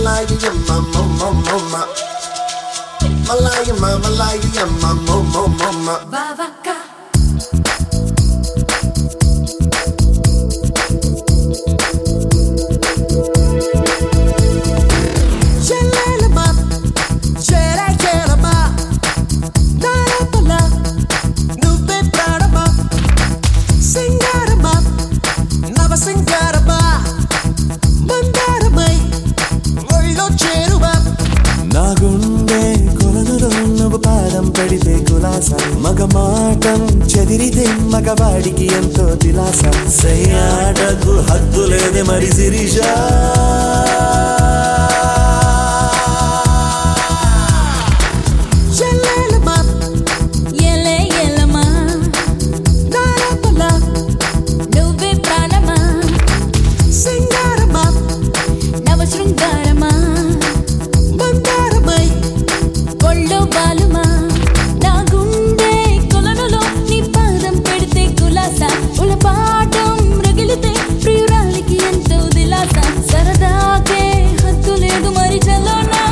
Malaya, yamma, mo, mo, mo, ma. Malaya, ma, malaya, yamma, mo, mo, mo, ma. Vavaka, Shalala-ma, shara-shara-ma. Narapala, నువ్వే ప్రాణమా. సింగారమా, నవ సింగారమా. మందారమై, ఒళ్ళో చేరువా. నా గుండె కొలనులో నువ్వు పాదం పెడితే కులాస మగ మాటం చెదిరితే మగవాడికి ఎంతో దిలాస సయ్యాటకు హద్దు లేదే మరి శిరీషా షల్లేలమా, ఎలే ఎలమా నారపల, నువ్వే ప్రాణమా సింగారమా, నవ శృంగారమా మందారమై, ఒళ్ళో బాలుమా నా గుండె కొలనులో నీ పాదం పెడితే కులాస ఉలపాటం రగిలితే ప్రియురాలికి ఎంతో దిలాస సరదాకే హద్దు లేదు మరి చలోనా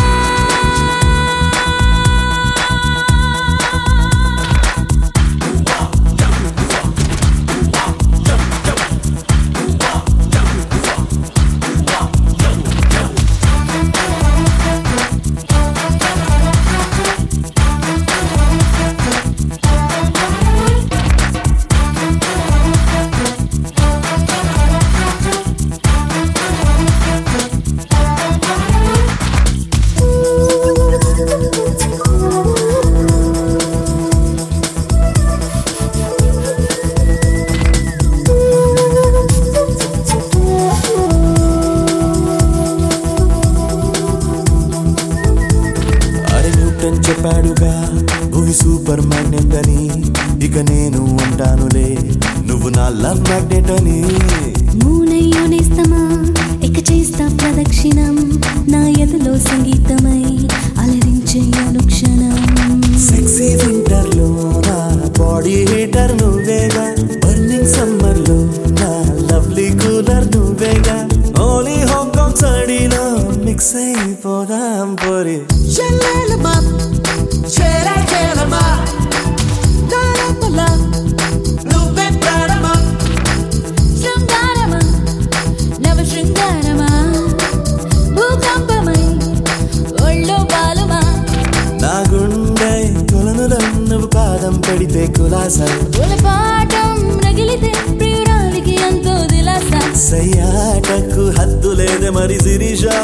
అరే న్యూటన్ చెప్పాడుగా భూమి సూపర్ మ్యాగ్నెట్ అని ఇక నేను అంటానులే నువ్వు నా లవ్ మ్యాగ్నెట్ అని మూనయ్యోనేస్తమా ఇక చేస్తా ప్రదక్షిణం నా ఎదలో సంగీతమై అలరించే అనుక్షణం సెక్సీ వింటర్ లో నా బాడీ హీటర్ నువ్వేగా బర్నింగ్ సమ్మర్ లో నా లవ్లీ కూలర్ నువ్వేగా ఓలీ హాంకాంగ్ సడీలో మిక్స్ అయిపోదాం పోరి షల్లేలమా, షేరా-షేరమా. నారపల, నువ్వే ప్రాణమా. శృంగారమా నవ శృంగారమా భూకంపమై ఒళ్ళో బాలుమా నా గుండె కొలనులో నువ్వు పాదం పెడితే కులాస ఉలపాటం రగిలితే ప్రియురాలికి ఎంతో దిలాస సయ్యాటకు హద్దు లేదే మరి శిరీషా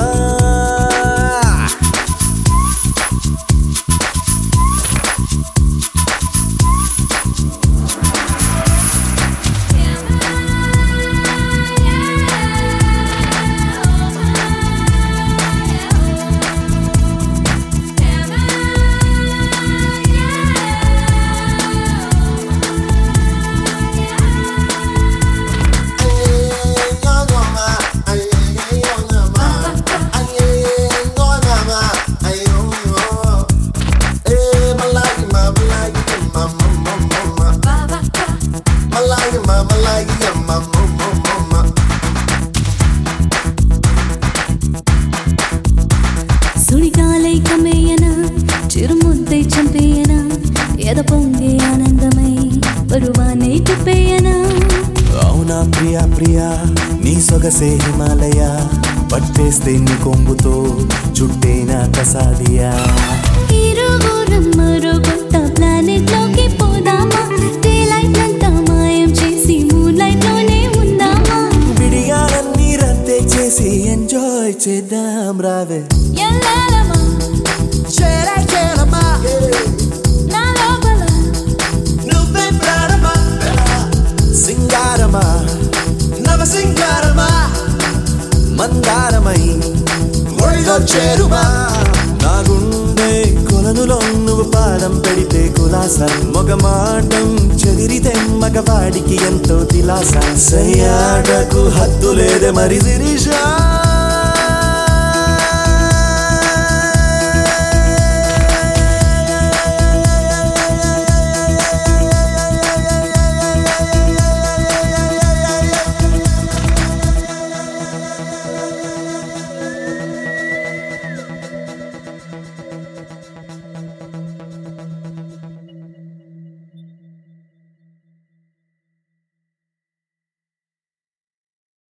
సుడిగాలై కమ్మేయనా చిరుముద్దై చంపేయనా ఎద పొంగే ఆనందమై బరువానై కుప్పేయనా అవునా ప్రియా ప్రియా నీ సొగసే హిమాలయ పట్టేస్తే నీ కొంగుతో చుట్టేనా కసాదియా ఇరుగురం మరో కొత్త ప్లానెట్ లోకి పోదామా డే లైట్ అంతా మాయం చేసి మూన్ లైట్ లోనే ఉందామా విడిగాలన్నీ రద్దే చేసి ఎంజాయ్ చేద్దాం రావే ఎల్లాలమా షేరా-షేరమా. నా లోపల నువ్వే ప్రాణమా. సింగారమా నవ సింగారమా. మందారమై ఒళ్ళో చేరువా. నా గుండె కొలనులో నువ్వు పాదం పెడితే కులాస మగ మాటం చెదిరితే మగవాడికి ఎంతో దిలాస సయ్యాడకు హద్దు లేదే మరి శిరీషా